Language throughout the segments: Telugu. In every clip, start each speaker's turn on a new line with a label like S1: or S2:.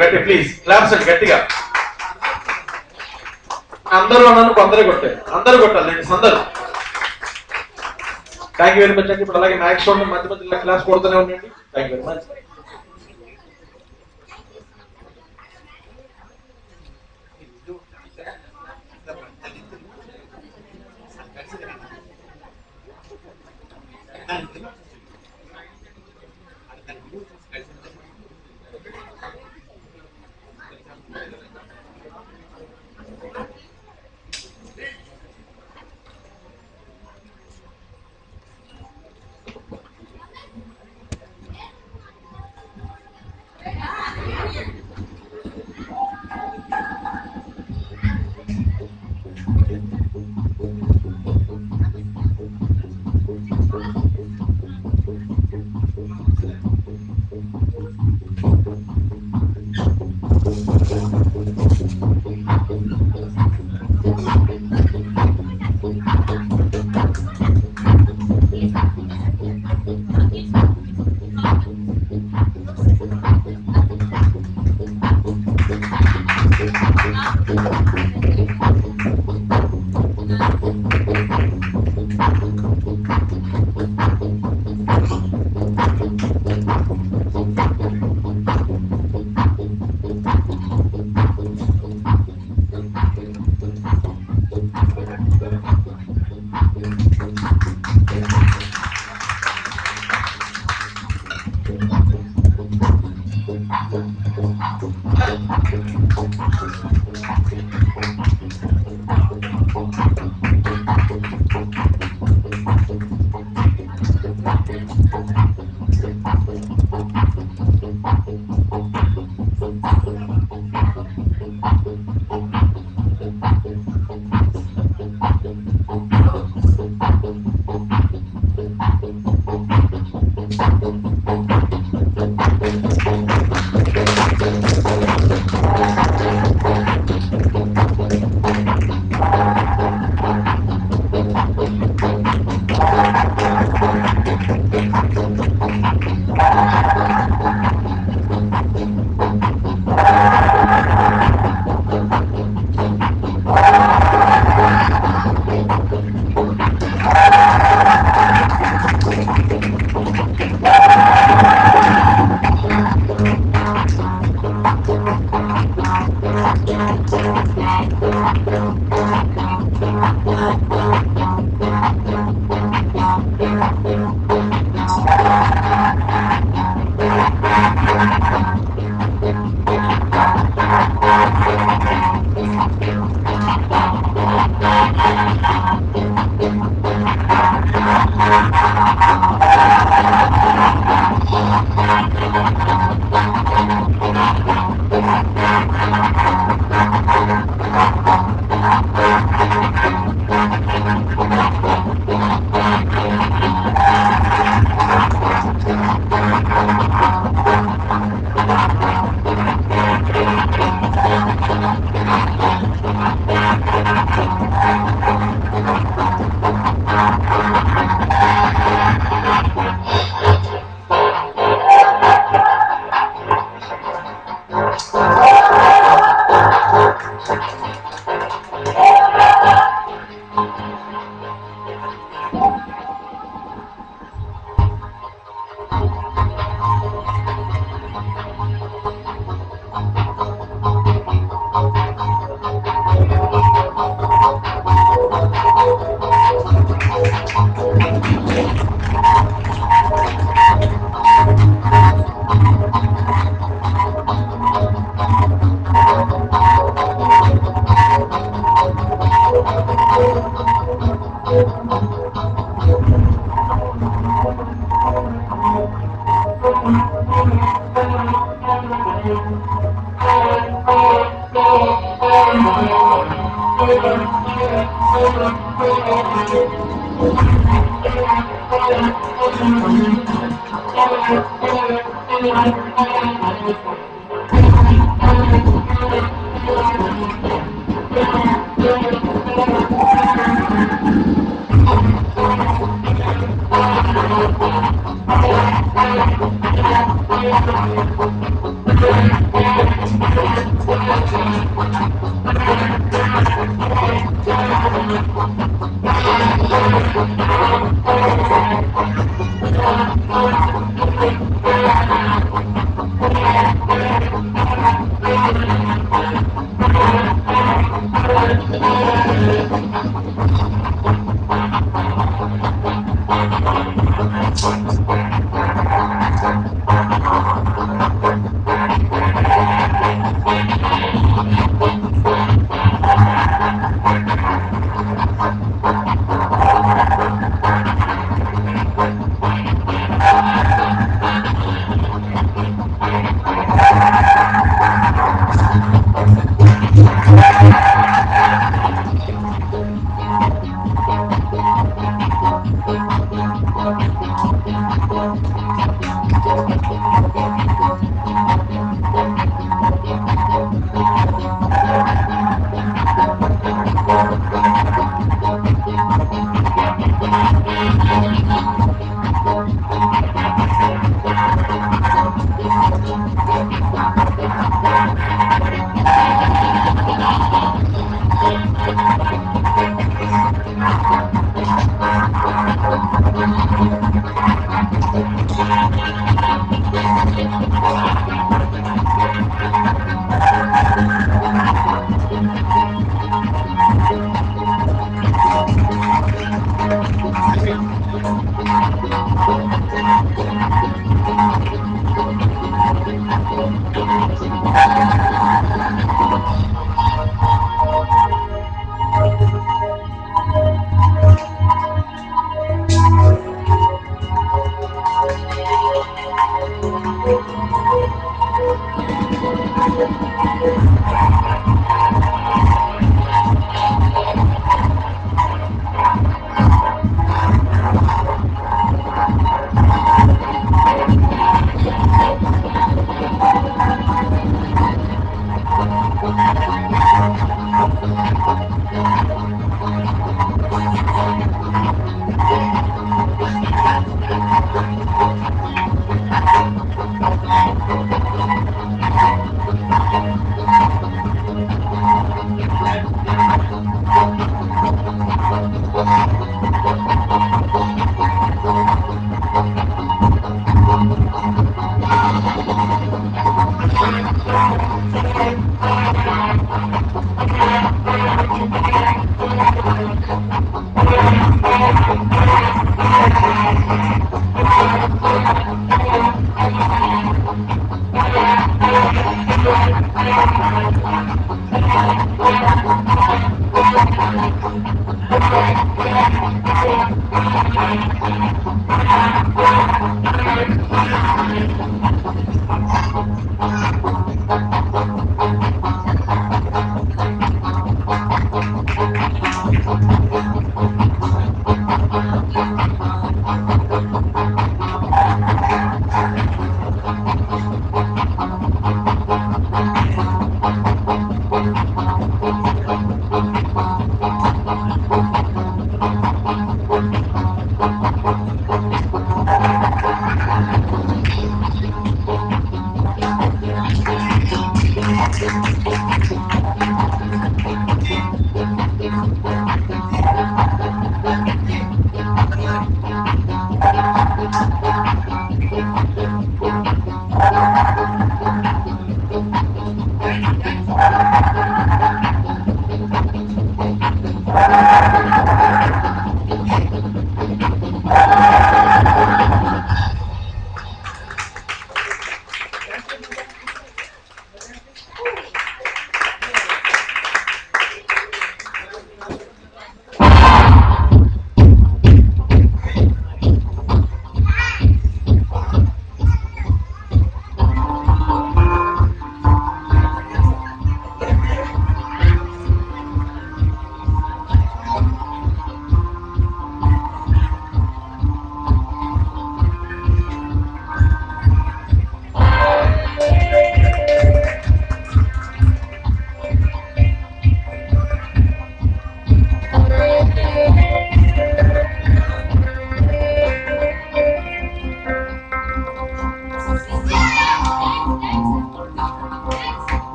S1: గట్టి ప్లీజ్ క్లాప్స్ అండి గట్టిగా అందరూ అన్నాను కొందరే కొట్టారు అందరూ కొట్టాలి లేడీస్ అందరూ థ్యాంక్ యూ వెరీ మచ్ అండి ఇప్పుడు అలాగే మ్యాక్స్ చూడండి మధ్య మధ్యలో క్లాస్ కొడుతూనే ఉండండి thank you very much
S2: Thank you.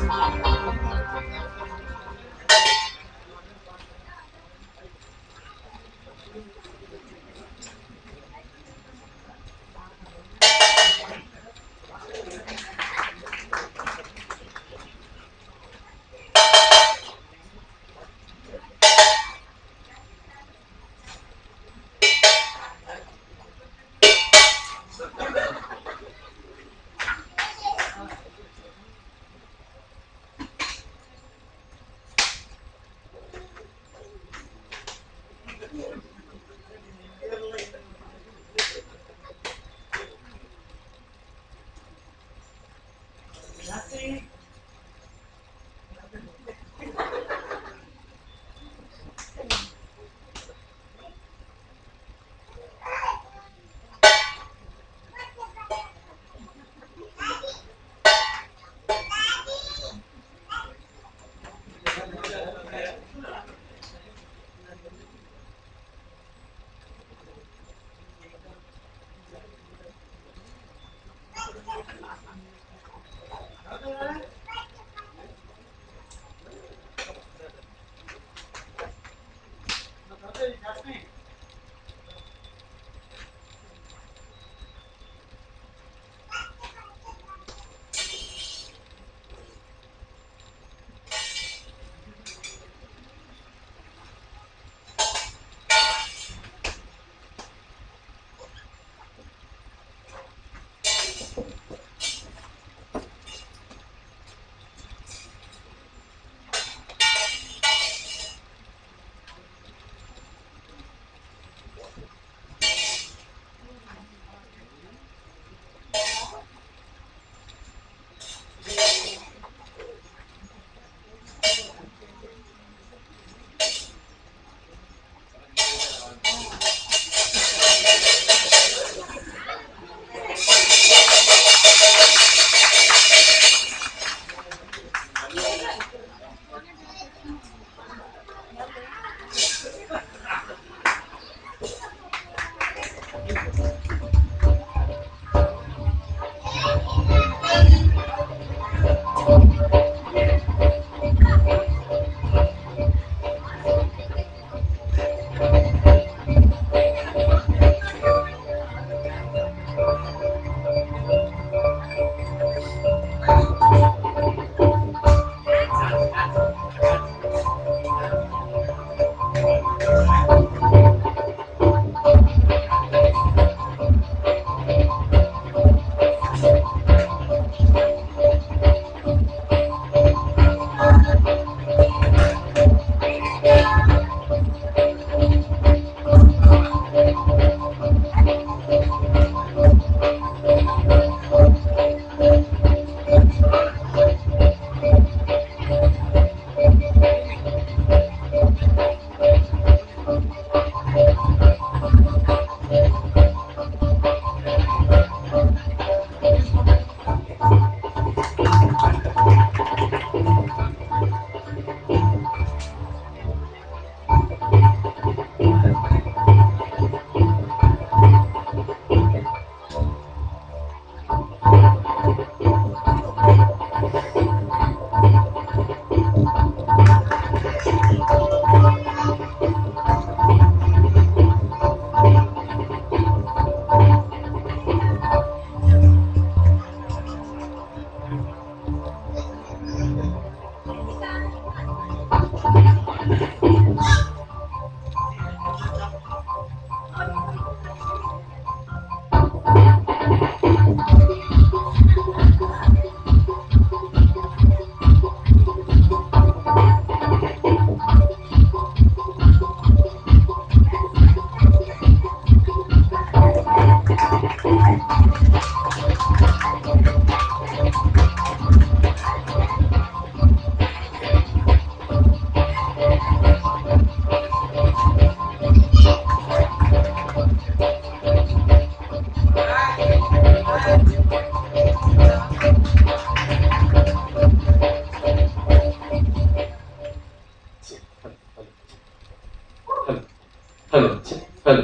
S1: Hello hello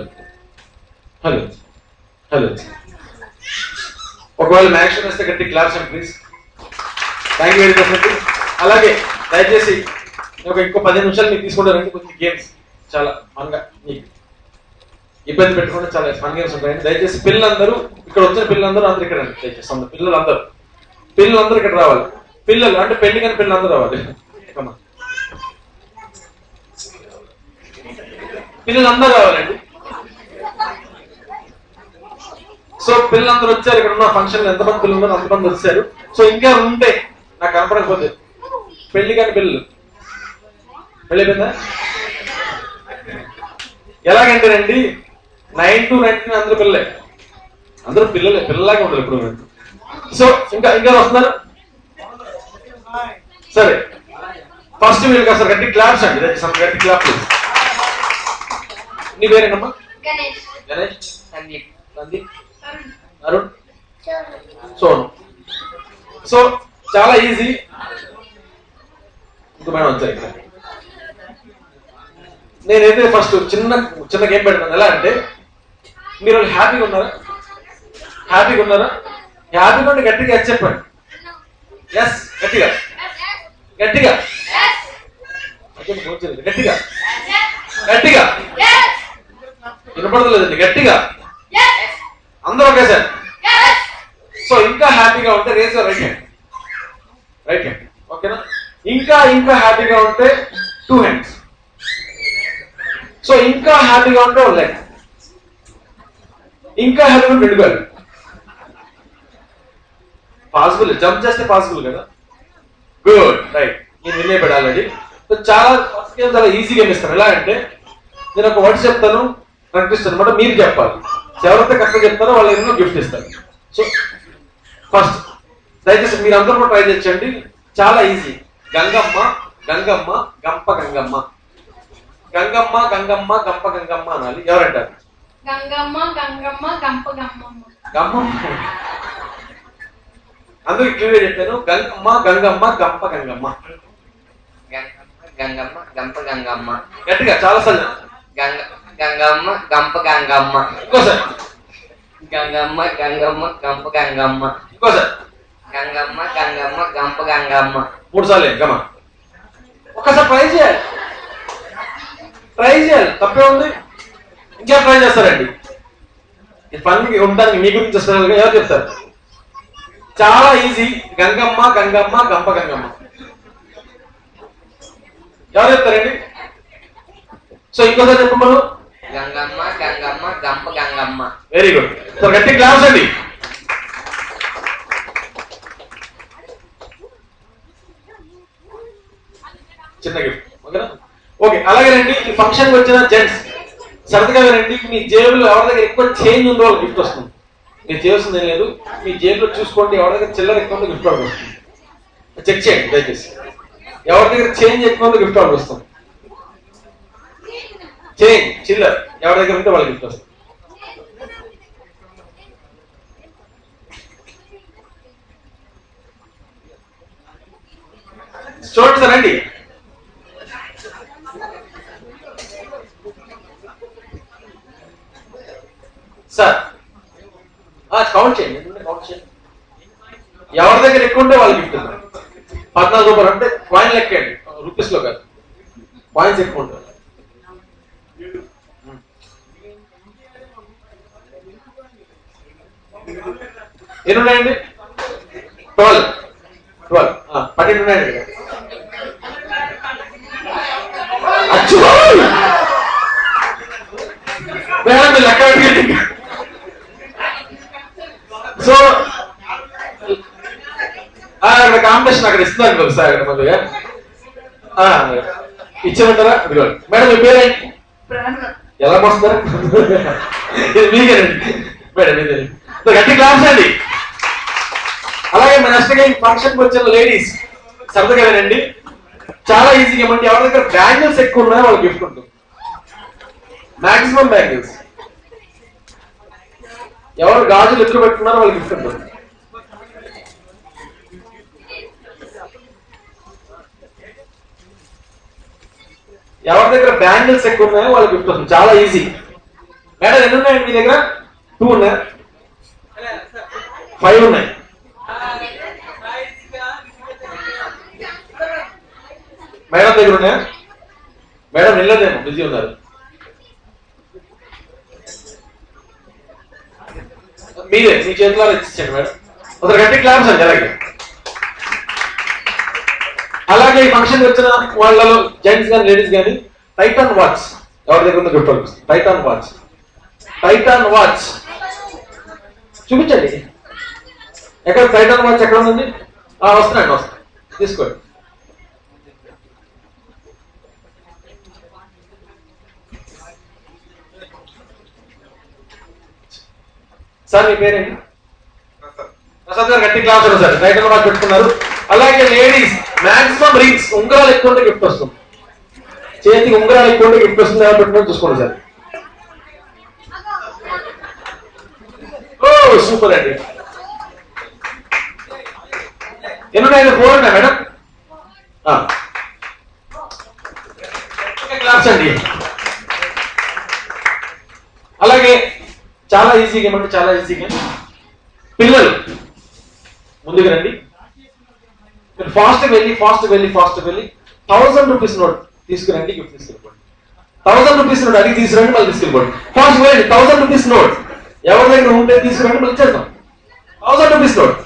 S1: hello hello ఒకవేళ యాక్షన్ వేస్తే గట్టి క్లాప్స్ అండి please thank you very much అండి అలాగే దయచేసి ఒక ఇంకో పదిహేను నిమిషాలు మీకు తీసుకుంటారండి కొంచెం గేమ్స్ చాలా ఫన్గా మీకు ఇబ్బంది పెట్టకుండా చాలా ఫన్ గేమ్స్ ఉంటాయండి దయచేసి పిల్లలందరూ ఇక్కడ వచ్చిన పిల్లలందరూ అందరూ ఇక్కడ రండి దయచేసి అందరూ పిల్లలందరూ పిల్లలందరూ ఇక్కడ రావాలి పిల్లలు అంటే పెళ్లి కానీ పిల్లలందరూ రావాలి Come on. పిల్లలందరూ రావాలండి సో పిల్లలందరూ వచ్చారు ఇక్కడ ఉన్న ఫంక్షన్ ఎంతమంది పిల్లలు ఉన్నారు అంతమంది వచ్చారు సో ఇంకా ఉంటే నాకు కనపడకపోతే పెళ్లి కాని పిల్లలు పెళ్లి అయిపోయిందా ఎలాగంటేనండి నైన్ టు నైన్టీన్ అందరూ పిల్లలే అందరూ పిల్లలే పిల్లలాగే ఉంటారు ఇప్పుడు సో ఇంకా ఇంకా వస్తున్నారు సరే ఫస్ట్ మీరు కాస్త గట్టి క్లాప్స్ అండి దయచేసి అందరూ గట్టి క్లాప్ ప్లీజ్ నీ పేరేనమ్మా
S2: గణేష్
S1: గణేష్
S3: సందీప్
S1: సందీప్ అరుణ్ సోను సో చాలా ఈజీ ఇంకో మేడం వచ్చారు ఇక్కడ నేనైతే ఫస్ట్ చిన్న చిన్న గేమ్ పెడతాను ఎలా అంటే మీరు వాళ్ళు హ్యాపీగా ఉన్నారా హ్యాపీగా ఉన్నారా హ్యాపీగా ఉంటే గట్టిగా ఎస్ చెప్పండి ఎస్ గట్టిగా గట్టిగా అదే ఫోన్ చేయలేదు. గట్టిగా గట్టిగా వినపడలేదండి గట్టిగా అందరూ ఒకేసారి సో ఇంకా హ్యాపీగా ఉంటే raise right hand right hand ఓకేనా ఇంకా ఇంకా హ్యాపీగా ఉంటే టూ హ్యాండ్స్ సో ఇంకా హ్యాపీగా ఉంటే ఒక లెగ్ ఇంకా హ్యాపీగా ఉంటే రెండు కాదు పాసిబుల్ జంప్ చేస్తే పాసిబుల్ కదా గుడ్ రైట్ నేను వినే పెట్టాలండి సో చాలా ఫస్ట్ గేమ్ చాలా ఈజీ గేమ్ ఇస్తాను ఎలా అంటే నేను ఒక వర్డ్ చెప్తాను ప్రకటిస్తాను అనమాట మీరు చెప్పాలి ఎవరైతే కరెక్ట్ చెప్తారో వాళ్ళు ఎన్నో గిఫ్ట్ ఇస్తారు సో ఫస్ట్ దయచేసి మీరు అందరూ కూడా ట్రై చేయండి చాలా ఈజీ గంగమ్మ గంగమ్మ గంప గంగమ్మ గంగమ్మ గంగమ్మ గంప గంగమ్మ అనాలి ఎవరంటారు
S2: గంగమ్మ గంగమ్మ గంప గమ్మమ్మ
S1: గమ్మమ్మ అందరికి క్లియర్ చెప్పాను గంగమ్మ గంగమ్మ గంప గంగమ్మ
S3: గంగమ్మ గంగమ్మ గంప గంగమ్మ
S1: గట్టిగా చాలా సార్లు
S3: గంగ గంగమ్మ గంప గంగమ్మ
S1: ఇంకోసారి
S3: గంగమ్మ గంగమ్మ గంప గంగమ్మ
S1: ఇంకోసారి
S3: గంగమ్మ గంగమ్మ గంప గంగమ్మ
S1: మూడు సార్లు గమ ఒక్కసారి ట్రై చేయాలి ట్రై చేయాలి తప్పే ఉంది ఇంకేం ట్రై చేస్తారండి ఈ పని ఉండడానికి మీ గురించి స్పెషల్ గా ఎవరు చెప్తారు చాలా ఈజీ గంగమ్మ గంగమ్మ గంప గంగమ్మ ఎవరు చెప్తారండి సో ఇంకోసారి చెప్పమను
S3: గంగమ్మ గంగమ్మ గంప గంగమ్మ
S1: వెరీ గుడ్ సో గట్టి క్లాస్ అండి చిన్న గిఫ్ట్ ఓకేనా ఓకే అలాగేనండి ఈ ఫంక్షన్ వచ్చిన జెంట్స్ సరదాగా వినండి మీ జేబులో ఎవరి దగ్గర ఎక్కువ చేంజ్ ఉందో వాళ్ళకి గిఫ్ట్ వస్తుంది మీరు చేయాల్సింది ఏం లేదు మీ జేబులో చూసుకోండి ఎవరి దగ్గర చిల్లర ఎక్కువ ఉందో గిఫ్ట్ ఆర్డర్ వస్తుంది చెక్ చేయండి దయచేసి ఎవరి దగ్గర చేంజ్ ఎక్కువ ఉందో గిఫ్ట్ ఆర్డర్ వస్తుంది చేంజ్ చిల్లర ఎవరి దగ్గర ఉంటే వాళ్ళకి గిఫ్ట్ వస్తుంది చూడండి సార్ రండి సార్ కౌంట్ చేయండి ఎందుకంటే కౌంట్ చేయండి ఎవరి దగ్గర ఎక్కువ ఉంటే వాళ్ళకి గిఫ్ట్ ఇద్దాం. పద్నాలుగు రూపాయలు అంటే కాయిన్ లెక్కండి రూపీస్ లో కాదు కాయిన్స్ ఎక్కువ ఉంటాయి ఎన్ని ఉన్నాయండి ట్వెల్వ్ ట్వెల్వ్ పన్నెండు ఉన్నాయండి ఇక్కడ. అచ్చో! మేడం మీరు లెక్క పెట్టుకోండి. సో ఆ, అక్కడ కాంపిటీషన్ అక్కడ ఇస్తున్నారు కదా సార్ అక్కడ మళ్ళీ ఆ, ఇచ్చేమంటారా ఇదిగోండి మేడం మీ పేరేంటి ఎలా మోస్తారు ఇది మీకేనండి మేడం ఇది గట్టి క్లాస్ అండి అలాగే మన నెక్స్ట్ గా ఈ ఫంక్షన్ వచ్చిన లేడీస్ సరదాగా వినండి చాలా ఈజీగా ఏమంటే ఎవరి దగ్గర బ్యాంగిల్స్ ఎక్కువ ఉన్నాయో వాళ్ళకి గిఫ్ట్ ఉంటుంది మాక్సిమం బ్యాంగిల్స్ ఎవరు గాజులు ఎక్కువ పెట్టుకున్నారో వాళ్ళకి గిఫ్ట్ ఉంటుంది ఎవరి దగ్గర బ్యాంగిల్స్ ఎక్కువ ఉన్నాయో వాళ్ళకి గిఫ్ట్ వస్తుంది చాలా ఈజీ మేడం ఎన్ని ఉన్నాయండి మీ దగ్గర టూ ఉన్నాయా ఫైవ్ ఉన్నాయి మేడం దగ్గర ఉన్నాయా మేడం వెళ్ళదేమో బిజీ ఉన్నారు మీరే మీ చేతిలో ఇచ్చేయండి మేడం ఒకసారి గట్టి క్లాప్స్ అండి అలాగే అలాగే ఈ ఫంక్షన్ వచ్చిన వాళ్ళలో జెంట్స్ కానీ లేడీస్ కానీ టైటాన్ వాచ్ ఎవరి దగ్గర ఉందో gift Titan watch Titan watch చూపించండి ఎక్కడ టైటాన్ వాచ్ ఎక్కడ ఉంది ఆ, వస్తున్నాండి వస్తాను తీసుకోండి సార్ మీ పేరేంటి ప్రసాద్ గారు గట్టి క్లాస్ సార్ టైటిల్ వాచ్ పెట్టుకున్నారు అలాగే లేడీస్ మాక్సిమం రింగ్స్ ఉంగరాలు ఎక్కువ ఉంటే గిఫ్ట్ వస్తుంది చేతికి ఉంగరాలు ఎక్కువ ఉంటే గిఫ్ట్ వస్తుంది ఎలా పెట్టుకుని చూసుకోండి సార్ ఓ సూపర్ అండి ఎన్ని ఉన్నాయి ఫోర్ ఉన్నాయి మేడం క్లాప్స్ అండి అలాగే చాలా ఈజీ గేమ్ అంటే చాలా ఈజీ గేమ్ పిల్లలు ముందుకు రండి మీరు ఫాస్ట్ వెళ్ళి ఫాస్ట్ వెళ్ళి ఫాస్ట్ వెళ్ళి థౌసండ్ రూపీస్ నోట్ తీసుకురండి గిఫ్ట్ తీసుకెళ్ళిపోండి థౌసండ్ రూపీస్ నోట్ అడిగి తీసుకురండి మళ్ళీ తీసుకెళ్ళిపోండి ఫాస్ట్ వెళ్ళండి థౌసండ్ రూపీస్ నోట్ ఎవరి దగ్గర ఉంటే తీసుకురండి మళ్ళీ ఇచ్చేద్దాం thousand rupees note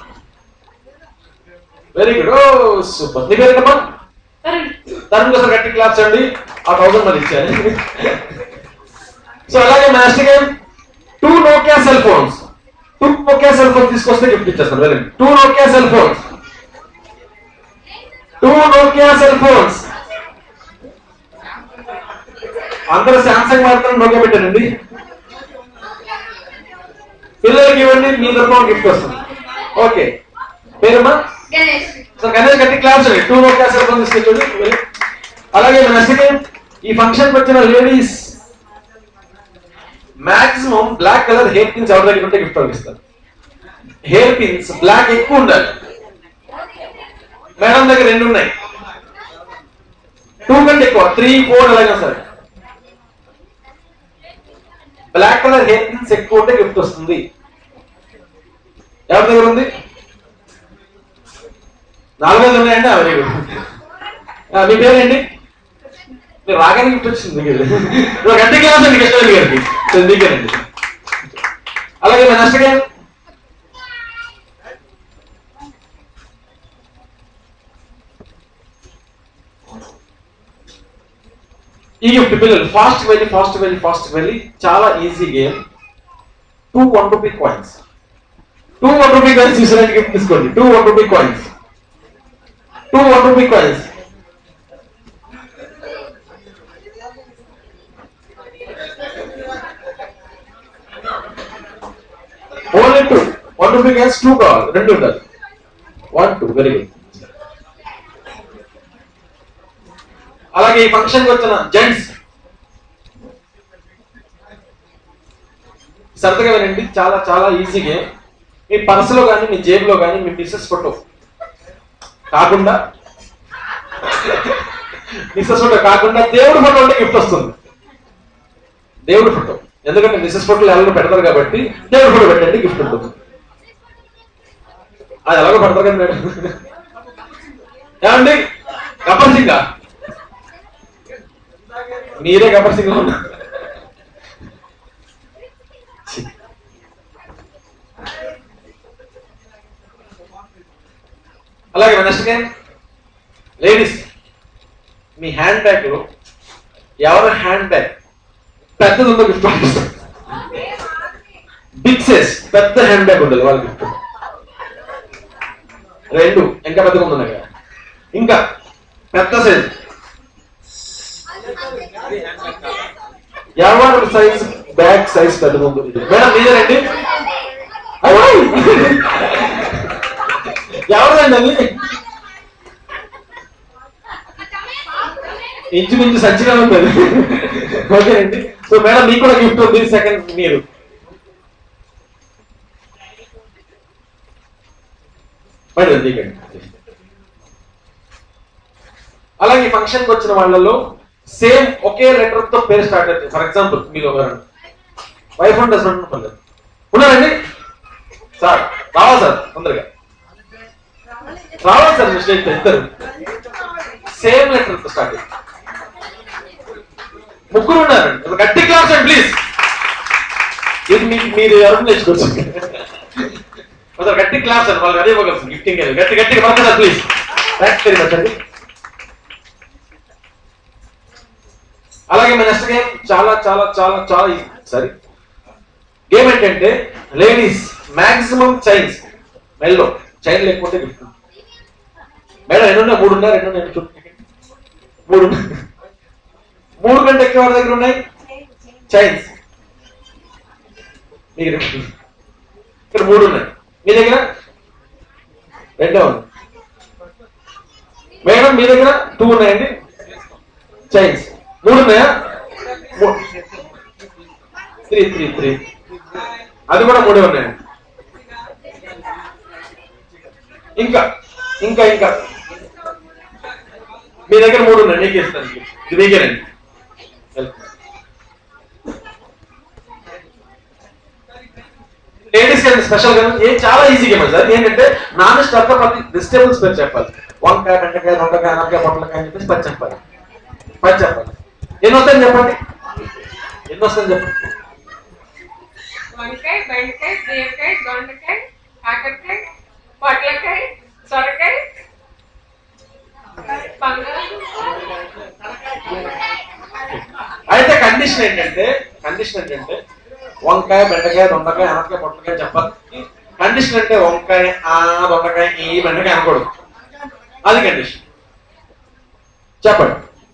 S1: very good oh super నీ పేరు ఏంటమ్మా తరుణ్ కోసం గట్టి క్లాప్స్ అండి ఆ థౌసండ్ మళ్ళీ ఇచ్చాను సో అలాగే next game two Nokia cell phones two Nokia cell phones తీసుకొస్తే గిఫ్ట్ ఇచ్చేస్తాను వెళ్ళండి two Nokia cell phones two Nokia cell phones అందరూ శాంసంగ్ వాడతారు నోకియా పెట్టారండి పిల్లలకి ఇవ్వండి మీ తరఫున గిఫ్ట్ వస్తుంది ఓకే పేరమ్మా
S2: గణేష్
S1: సో గణేష్ గట్టి క్లాప్స్ అండి టూ నోకియా సెల్ ఫోన్ తీసుకొచ్చాడు వెళ్ళి. అలాగే నెక్స్ట్ గేమ్ ఈ ఫంక్షన్ వచ్చిన ladies maximum black colour hair pins ఎవరి దగ్గర ఉంటే గిఫ్ట్ ఇస్తారు హెయిర్ పిన్స్ బ్లాక్ ఎక్కువ ఉండాలి మేడం దగ్గర రెండు ఉన్నాయి టూ కంటే ఎక్కువ త్రీ ఫోర్ అలాగే సరే బ్లాక్ కలర్ హెయిర్ పిన్స్ ఎక్కువ ఉంటే గిఫ్ట్ వస్తుంది ఎవరి దగ్గర ఉంది నాలుగైదు ఉన్నాయండి వెరీ గుడ్ మీ పేరేంటి మీరు రాగానే గిఫ్ట్ వచ్చింది మీకు ఇప్పుడు గంట క్లాస్ అండి కృష్ణ గారికి సో మీకేనండి అలాగే మన నెక్స్ట్ గేమ్ ఈ గిఫ్ట్ పిల్లలు ఫాస్ట్ వెళ్ళి ఫాస్ట్ వెళ్ళి ఫాస్ట్ వెళ్ళి చాలా easy game two one rupee coins two one rupee coins తీసుకురండి గిఫ్ట్ తీసుకోండి two one rupee coins two one rupee coins only two one rupee coins two కావాలి రెండు ఉండాలి వన్ టూ వెరీ గుడ్ అలాగే ఈ ఫంక్షన్ వచ్చిన జెంట్స్ సరదాగా వినండి చాలా చాలా ఈజీ గేమ్ మీ పర్సులో కానీ మీ జేబులో కానీ మీ మిస్సెస్ ఫోటో కాకుండా మిస్సెస్ ఫోటో కాకుండా దేవుడి ఫోటో ఉంటే గిఫ్ట్ వస్తుంది దేవుడి ఫోటో ఎందుకంటే మిస్సెస్ ఫోటోలు ఎవరు పెడతారు కాబట్టి దేవుడి ఫోటో పెట్టండి గిఫ్ట్ ఉంటుంది అది ఎలాగో పెడతారు కదా మేడం ఏమండి గబ్బర్ సింగ్ మీరే గబ్బర్ సింగ్ ఉన్నారు ఛీ. అలాగే నెక్స్ట్ గేమ్ లేడీస్ మీ హ్యాండ్ బ్యాగ్ లో ఎవరి హ్యాండ్ బ్యాగ్ పెద్దది ఉందో గిఫ్ట్ పంపిస్తారు బిగ్ సైజ్ పెద్ద హ్యాండ్ బ్యాగ్ ఉండదు వాళ్ళ గిఫ్ట్ రెండు ఇంకా పెద్దగా ఉంది నాకు ఇంకా పెద్ద సైజ్ ఎవరి సైజ్ బ్యాగ్ సైజ్ పెద్దగా ఉంటుంది మేడం మీదేనండి ఎవరిదండి అది ఇంచుమించు సచ్చిగా ఉంది అది. ఓకేనండి సో మేడం మీకు కూడా గిఫ్ట్ ఉంది సెకండ్ మీరు మరి వదిలేయండి. అలాగే ఫంక్షన్ వచ్చిన వాళ్ళలో సేమ్ ఒకే లెటర్ తో పేరు స్టార్ట్ అవుతుంది ఫర్ ఎగ్జాంపుల్ మీరు ఎవరండి వైఫ్ అండ్ హస్బెండ్ పర్లేదు ఉన్నారండి సార్ రావాలి సార్ తొందరగా రావాలి సార్ మిస్టేక్ ఇద్దరు సేమ్ లెటర్ స్టార్ట్ ముగ్గురు ఉన్నారండి ఒక గట్టి క్లాస్ అండి ప్లీజ్ ఇది మీకు మీరు ఎవరు నేర్చుకోవచ్చు ఒక గట్టి క్లాస్ అండి వాళ్ళకి అదే ఇవ్వగలుగుతాం గిఫ్టింగ్ గట్టి గట్టిగా పడుతుందా ప్లీజ్ థ్యాంక్స్ వెరీ మచ్ అండి అలాగే మన నెక్స్ట్ గేమ్ చాలా చాలా చాలా చాలా సరే గేమ్ ఏంటంటే లేడీస్ మాక్సిమం చైన్స్ మెల్లో చైన్ లేకపోతే గిఫ్ట్ మేడం ఎన్ని ఉన్నాయి మూడు ఉన్నాయి రెండు ఉన్నాయి చూడండి మూడు ఉన్నాయి. మూడు కంటే ఎక్కువ ఎవరి దగ్గర ఉన్నాయి చైన్స్ మీ దగ్గర ఇక్కడ మూడు ఉన్నాయి మీ దగ్గర రెండో ఉంది మేడం మీ దగ్గర టూ ఉన్నాయండి చైన్స్ మూడు ఉన్నాయా త్రీ త్రీ త్రీ అది కూడా మూడే ఉన్నాయండి ఇంకా ఇంకా ఇంకా మీ దగ్గర మూడు ఉన్నాయి నీకు ఇస్తాను ఇది మీకేనండి లేడీస్ కి స్పెషల్ గా ఏం చాలా ఈజీ గేమ్ సార్ ఏంటంటే నాన్ స్టాప్ గా ప్రతి వెజిటేబుల్స్ పేరు చెప్పాలి వంకాయ బెండకాయ దొండకాయ అనకాయ పొట్లకాయ అని చెప్పేసి పది చెప్పాలి పది చెప్పాలి ఎన్ని వస్తాయని చెప్పండి ఎన్ని వస్తాయని చెప్పండి
S2: వంకాయ బెండకాయ బీరకాయ దొండకాయ కాకరకాయ పొట్లకాయ సొరకాయ బంగాళదుంప
S1: అయితే కండిషన్ ఏంటంటే కండిషన్ ఏంటంటే వంకాయ బెండకాయ దొండకాయ అనకాయ పొట్లకాయ చెప్పాలి కండిషన్ అంటే వంకాయ ఆ దొండకాయ ఈ బెండకాయ అనకూడదు అది కండిషన్ చెప్పండి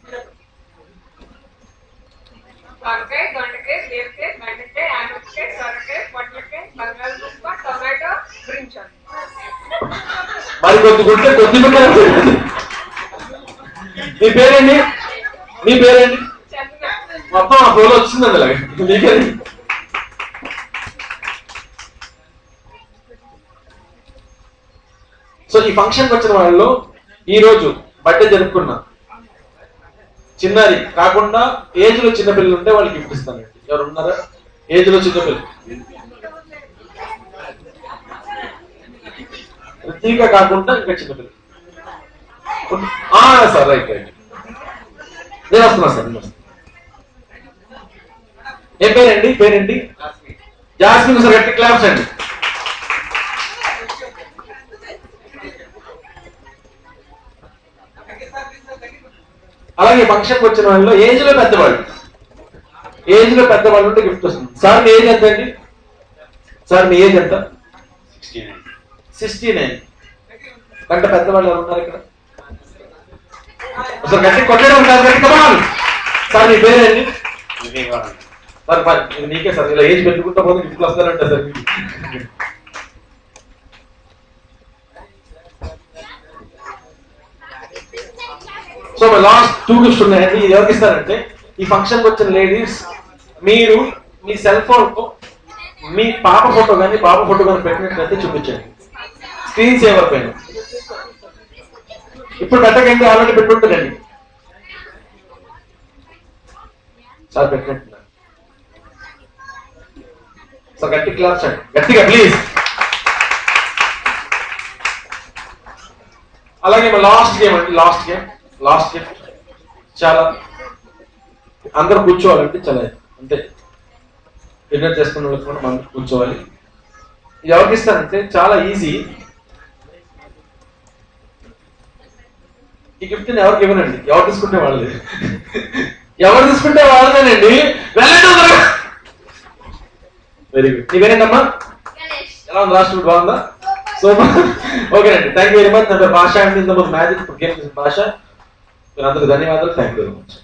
S2: వంకాయ దొండకాయ బీరకాయ బెండకాయ ఆనపకాయ సొరకాయ పొట్లకాయ బంగాళదుంప టొమాటో బ్రింజాల్
S1: మరి కొద్ది గుంటే కొద్ది గుంటే మీ పేరేంటి మీ పేరేంటి
S2: చందన
S1: మొత్తం ఆ ఫ్లోలో వచ్చిందండి అలాగే మీకేంటి సో ఈ ఫంక్షన్కి వచ్చిన వాళ్ళు ఈ రోజు బర్త్డే జరుపుకున్న చిన్నారి కాకుండా ఏజ్ లో చిన్న పిల్లలు ఉంటే వాళ్ళకి గిఫ్ట్ ఇస్తానండి ఎవరు ఉన్నారా ఏజ్ లో చిన్న పిల్లలు రుచిగా కాకుండా ఇంకా చిన్న పిల్లలు ఆ, సార్ రైట్ రైట్ నేను వస్తున్నా సార్ నేను వస్తున్నా. ఏం పేరండి పేరేంటి జాస్మిన్ సార్ గట్టి క్లాప్స్ అండి అలాగే ఫంక్షన్కి వచ్చిన వాళ్ళు ఏజ్ లో పెద్దవాళ్ళు ఏజ్ లో పెద్దవాళ్ళు ఉంటే గిఫ్ట్ వస్తుంది సార్ మీ ఏజ్ ఎంత అండి సార్ మీ ఏజ్ ఎంత సిక్స్టీ నైన్ కంటే పెద్దవాళ్ళు ఎవరు ఉన్నారు ఇక్కడ సార్ గట్టి కొట్టడం కాదు గట్టి కమాన్ సార్ మీ పేరేంటి సార్ మరి ఇది నీకే సార్ ఇలా ఏజ్ పెట్టుకుంటా పోతే గిఫ్ట్లు వస్తారంట సార్ మీకు. సో మా లాస్ట్ టూ గిఫ్ట్స్ ఉన్నాయండి ఇది ఎవరికి ఇస్తారంటే ఈ ఫంక్షన్ వచ్చిన లేడీస్ మీరు మీ సెల్ ఫోన్ తో మీ పాప ఫోటో కానీ బాబు ఫోటో కానీ పెట్టినట్లయితే చూపించండి స్క్రీన్ సేవర్ పైన ఇప్పుడు పెట్టకండి ఆల్రెడీ పెట్టుంటుందండి సార్ పెట్టినట్టున్నారు సార్ గట్టి క్లాస్ అండి గట్టిగా ప్లీజ్ అలాగే మా లాస్ట్ గేమ్ అండి లాస్ట్ గేమ్ లాస్ట్ గేమ్ చాలా అందరూ కూర్చోవాలంటే చాలా అంతే డిన్నర్ చేసుకున్న వాళ్ళకి కూడా మనం కూర్చోవాలి ఇది ఎవరికి ఇస్తానంటే చాలా ఈజీ ఈ గిఫ్ట్ ఎవరికి ఇవ్వనండి ఎవరు తీసుకుంటే వాళ్ళది ఎవరు తీసుకుంటే వాళ్ళదేనండి వెళ్ళండి వెరీ గుడ్ నీ పేరేంటమ్మా
S2: గణేష్
S1: ఎలా ఉంది లాస్ట్ ఫుడ్ బాగుందా సో ఓకేనండి థ్యాంక్ యూ వెరీ మచ్ నా పేరు భాష అండి ఇంత మ్యాజిక్ గేమ్ భాష మీరందరికీ ధన్యవాదాలు థ్యాంక్ యూ వెరీ మచ్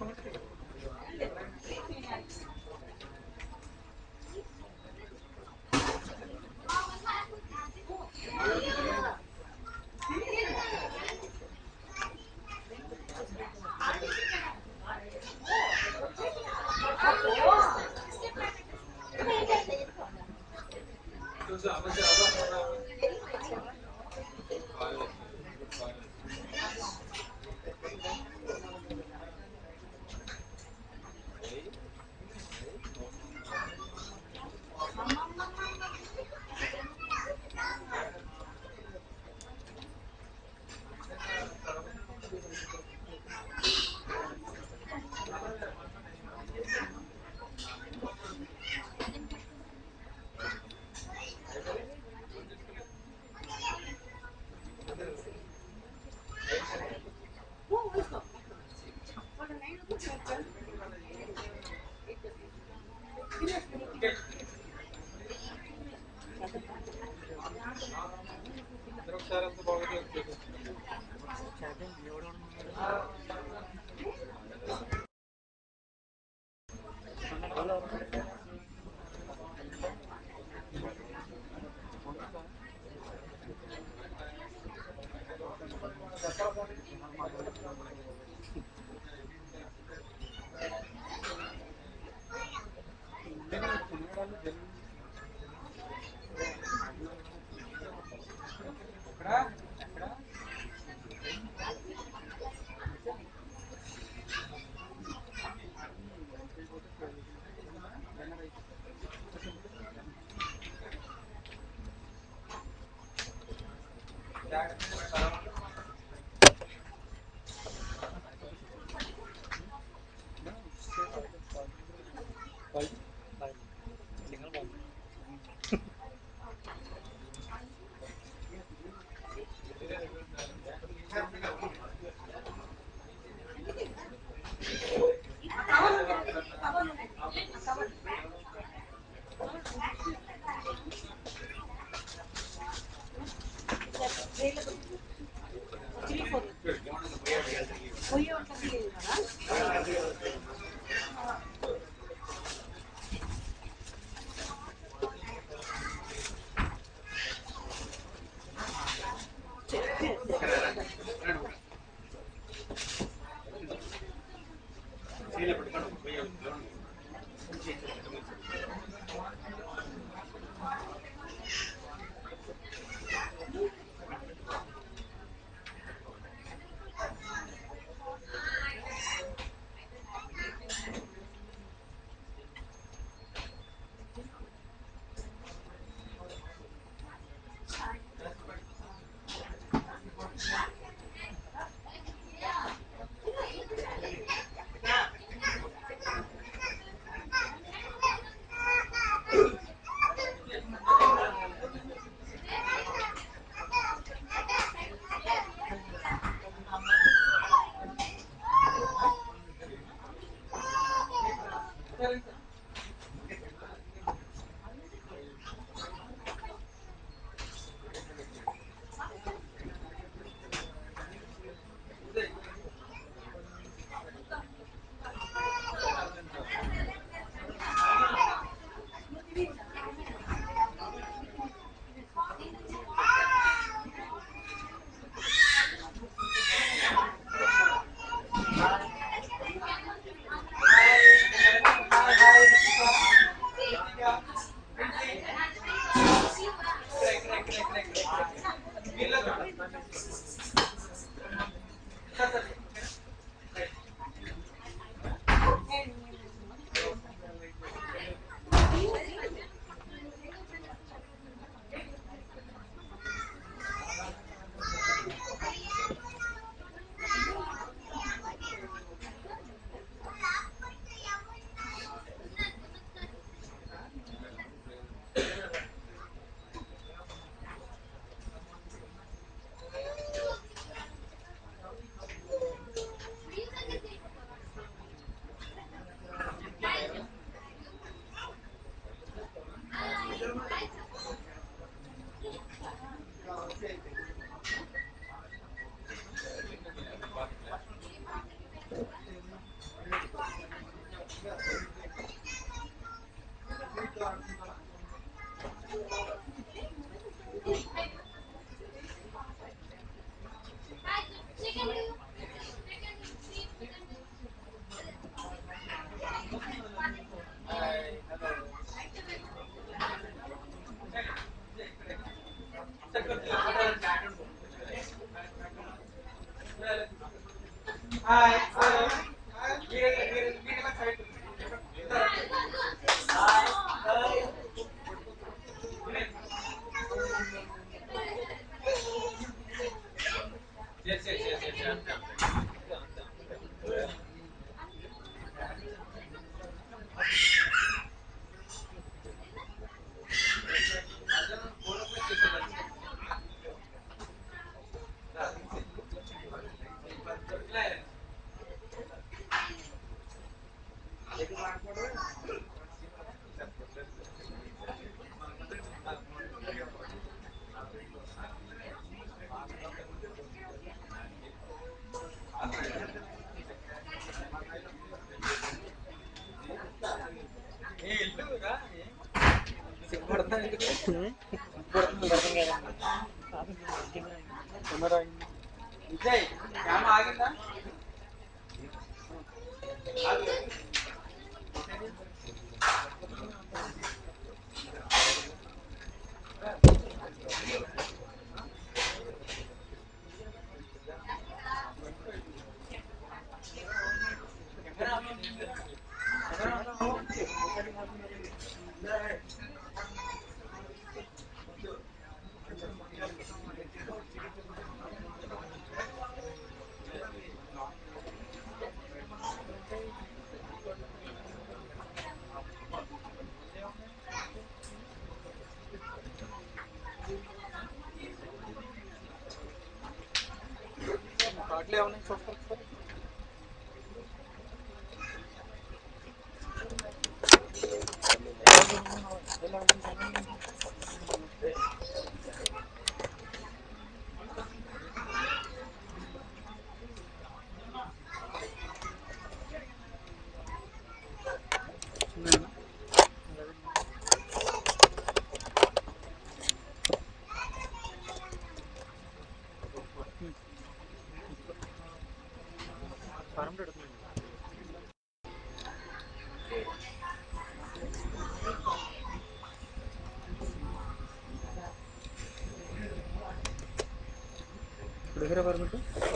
S4: ఆ విజయ్ క్యామ ఆగిందా పాటలు ఏమన్నా చూస్తారు సార్ ఇప్పుడు ఎదురా పర్మిట్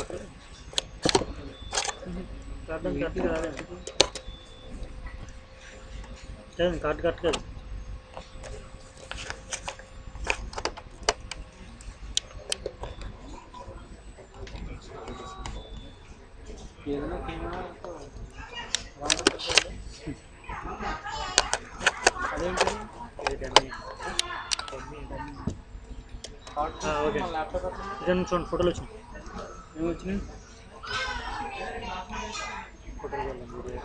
S4: కార్డు కరెక్ట్గా రాలేదు కార్డు కరెక్ట్ కాదు ఏదైనా కెమెరా అదేంటి ఓకే ల్యాప్టాప్ ఇదన్నా చూడండి ఫోటోలు వచ్చినాయి ఏమి వచ్చినాయి ఫోటోలు వెళ్ళండి వీడియో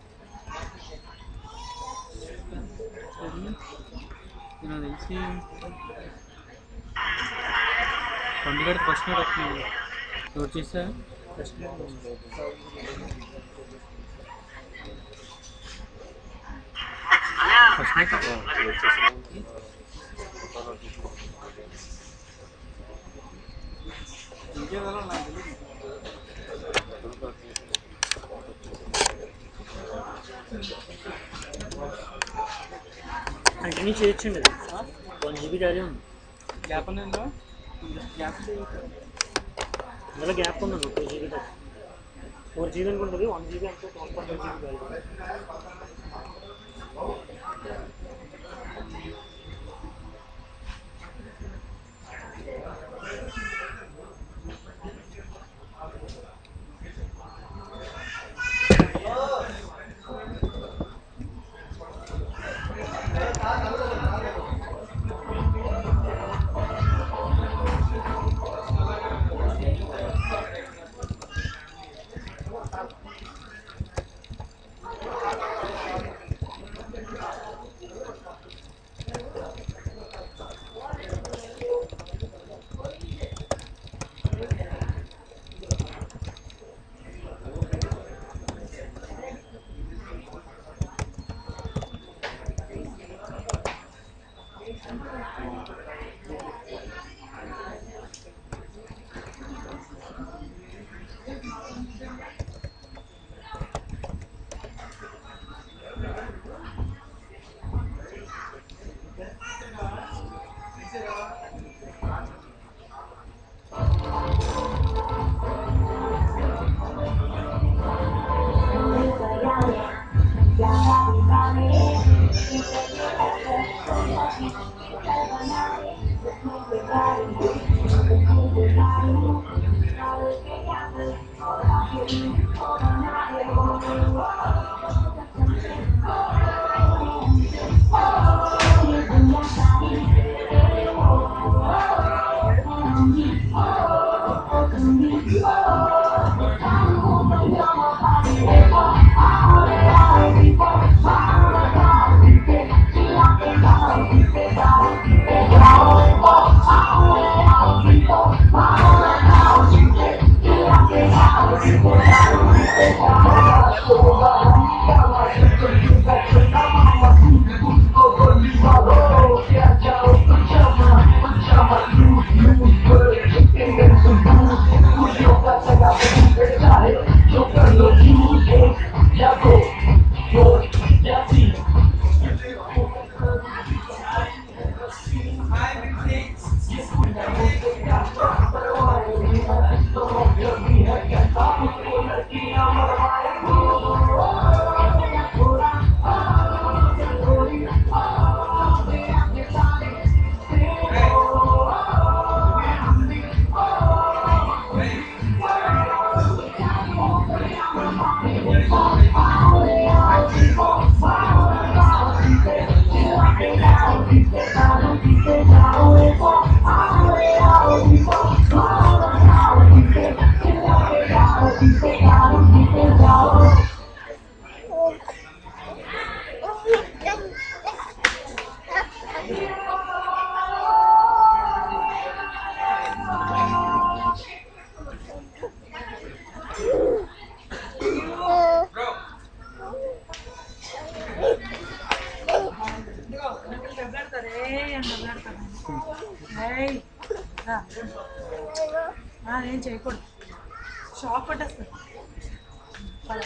S4: నాకు తెలిసి పండుగ ఫస్ట్ నైట్ వస్తుంది ఎవరు చేసా ఫస్ట్ ఫస్ట్ నైట్ ఇంకేదో నాకు తెలియదు
S5: కంటిన్యూ చేయొచ్చండి అది వన్ జీబీ ఖాళీ ఉంది
S4: గ్యాప్ ఉందో గ్యాప్
S5: అందులో గ్యాప్ ఉందండి టూ జీబీ దాకా ఫోర్ జీబీ అనుకుంటుంది వన్ జీబీ అంటే వన్ పాయింట్ జీబీ ఖాళీ
S6: Thank you. అని దెబ్బలాడతాను ఏయ్ రా. ఆ, ఏం చేయకూడదు షాక్ కొట్టేస్తుంది పద.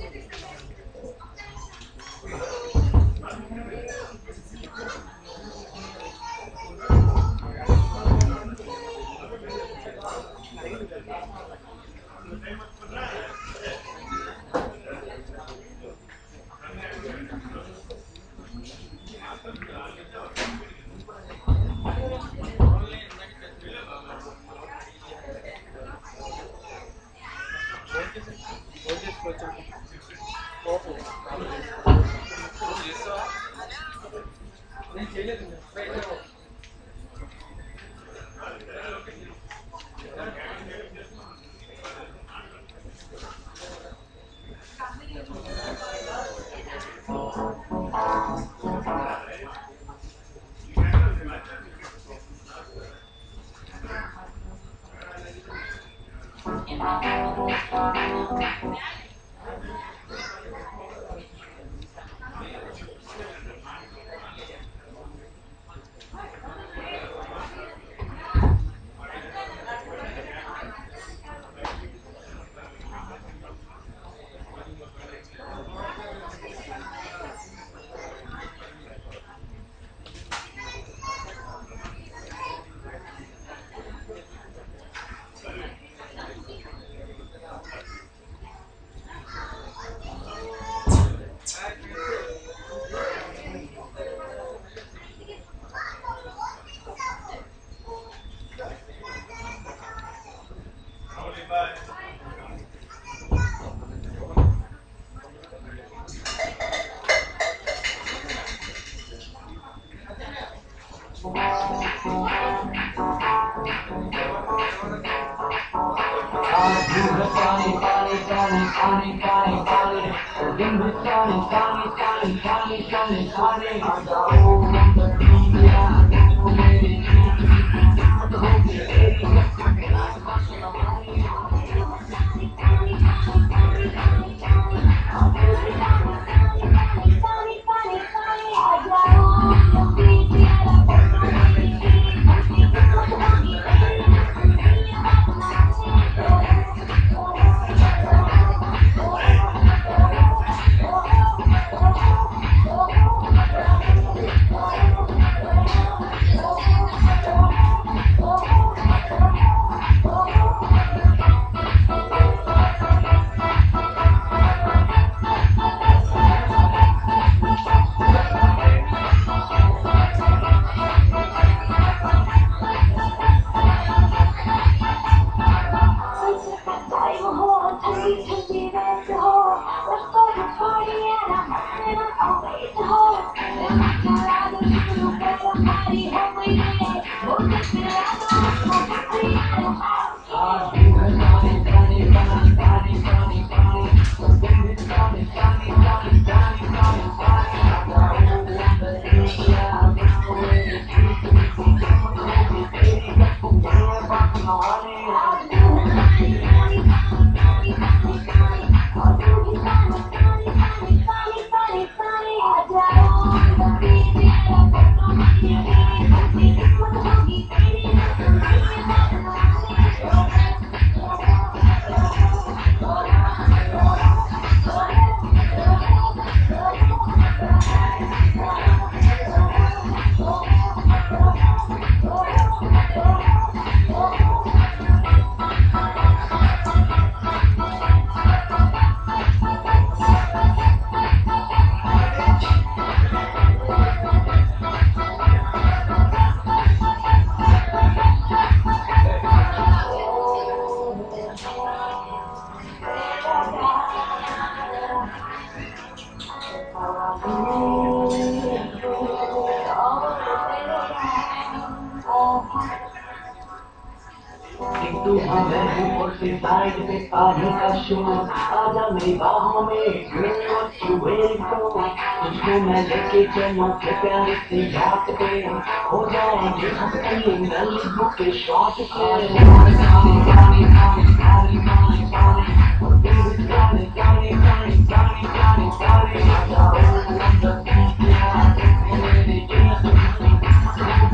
S7: तू हमें ऊपर से साइड पे पानी का शोर आजा मेरी बाहों में girl what you waiting for तुझको मैं लेके चलूं के प्यारे से याद पे हो जाएंगे हम कहीं नली बुक के शॉट पे पानी पानी पानी पानी पानी पानी पानी Baby, पानी पानी पानी पानी पानी पानी आ जाओ अंदर की प्यार मेरे दिल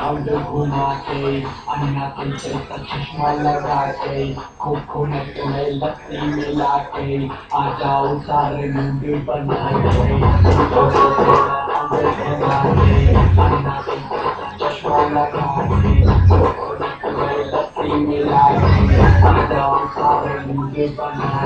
S7: राउंड घुमा के अन्ना तुमसे चश्मा लगा के कोकोनट में लस्सी मिला के आ जाओ सारे मुंड बना के राउंड घुमा के अन्ना तुमसे चश्मा लगा के कोकोनट में लस्सी मिला के आ जाओ सारे मुंड बना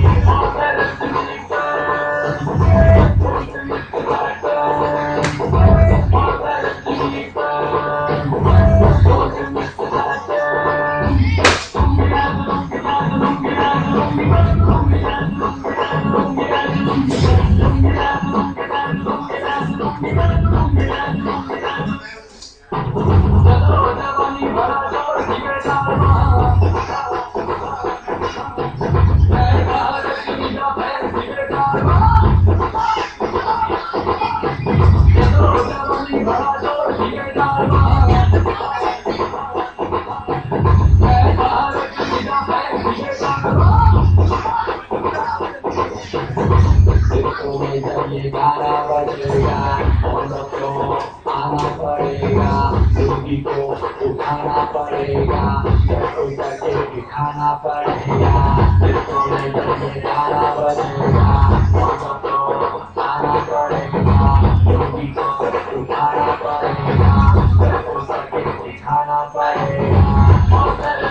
S7: तुम्हें जब ये गाना बजेगा हम लोग को आना पड़ेगा रोगी को उठाना पड़ेगा सबको करके दिखाना पड़ेगा तुम्हें जब ये गाना बजेगा हम लोग को आना पड़ेगा रोगी को उठाना पड़ेगा सबको करके दिखाना पड़ेगा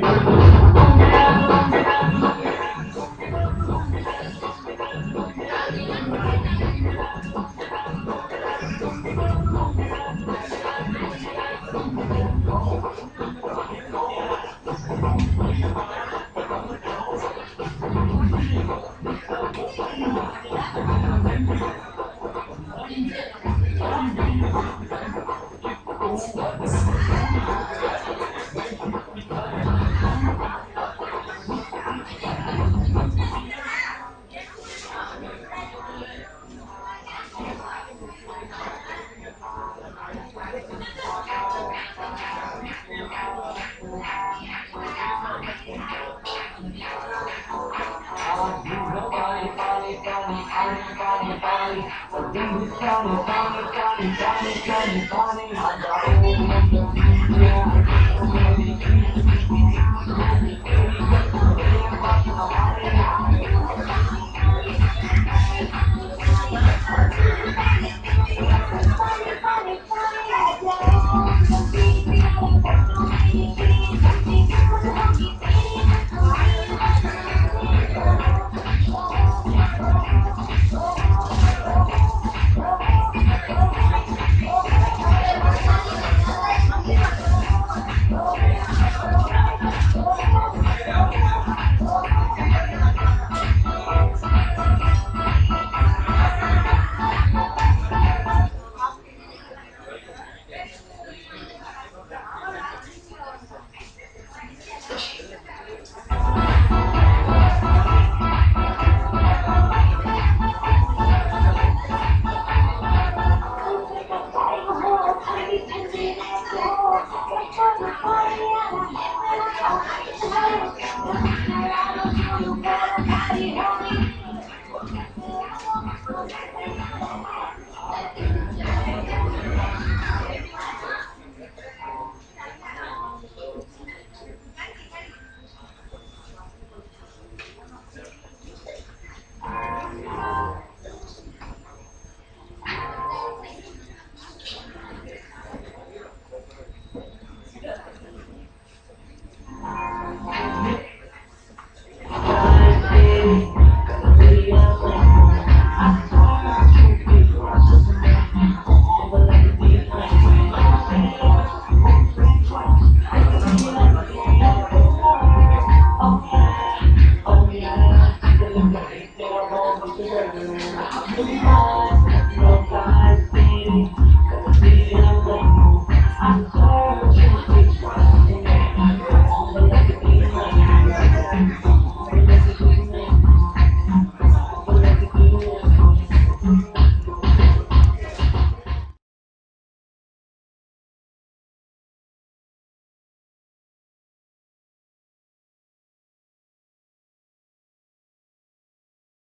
S8: Thank you.